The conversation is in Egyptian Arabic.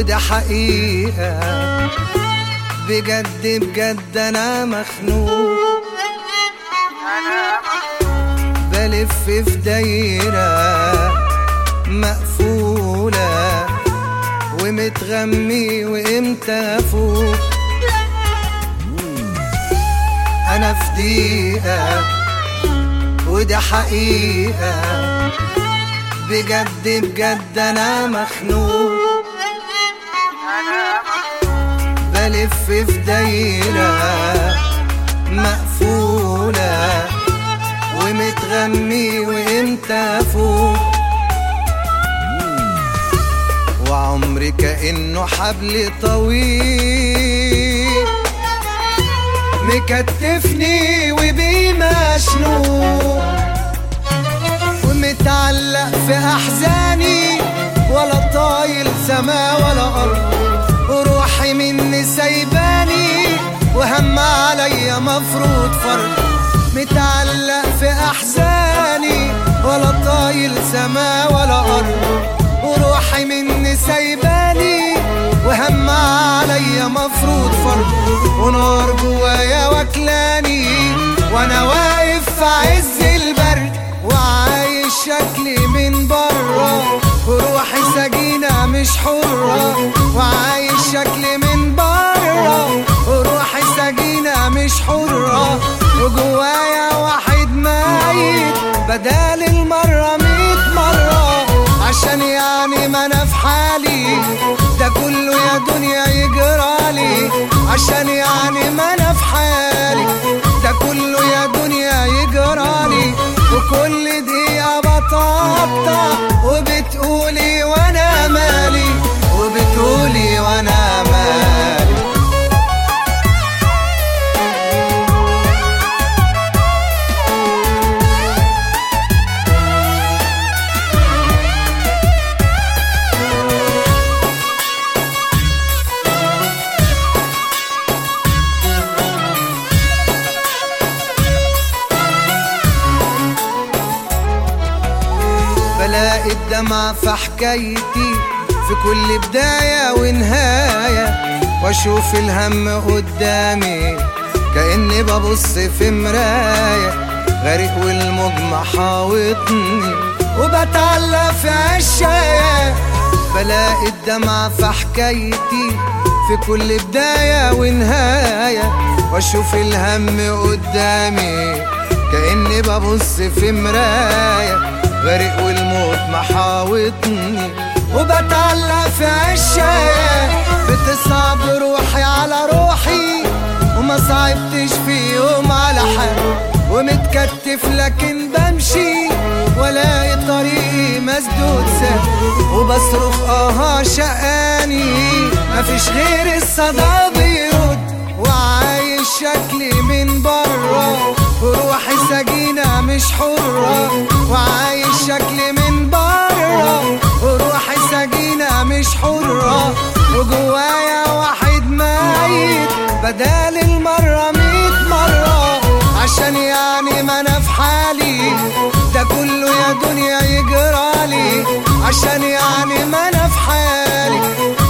وده حقيقة بجد بجد أنا مخنوق بلف في دايرة مقفولة ومتغمي وامتى افوق انا في دقيقة وده حقيقة بجد بجد انا مخنوق بلف في دايرة مقفولة ومتغمي وامتى افوق وعمري كأنه حبل طويل مكتفني وبيه مشنوق ومتعلق في أحزاني ولا طايل سما ولا أرض وروحي مني سايباني وهم عليا مفروض فرض متعلق في أحزاني ولا طايل سما ولا أرض وروحي مني سايباني وهم عليا مفروض فرض ونار جوايا واكلاني وانا واقف في عز البرد وعايش شكلي من بره وروحي سجينة مش حرة وعايش شكلي من بره وروحي سجينة مش حرة وجوايا واحد ميت بدال المرة ميت مرة عشان يعني ما انا في حالي ده كله يا دنيا يجرالي عشان يعني ما انا في حالي ده كله يا دنيا يجرالي وكل دقيقة بطبطع وبتقولي وانا مالي وبتقولي وانا مالي بلاقي الدمع في حكايتي في كل بداية ونهاية واشوف الهم قدامي كأني ببص في مراية غريق والموج محاوطني وبتعلق في عشاية بلاقي الدمع في حكايتي في كل بداية ونهاية واشوف الهم قدامي كأني ببص في مراية غرق والموت محاوطني وبتعلق في عشاية بتصعب روحي على روحي وما صعبتش في يوم على حد ومتكتف لكن بمشي ولاقي طريقي مسدود سهل وبصرخ اه شقاني مفيش غير الصدى بيرد وعايش شكلي من بره وروحي سجينة مش حرة وعايش شكلي من بره وروحي سجينة مش حرة وجوايا واحد ميت بدال المرة ميت مرة عشان يعني ما انا في حالي ده كله يا دنيا يجرالي عشان يعني ما انا في حالي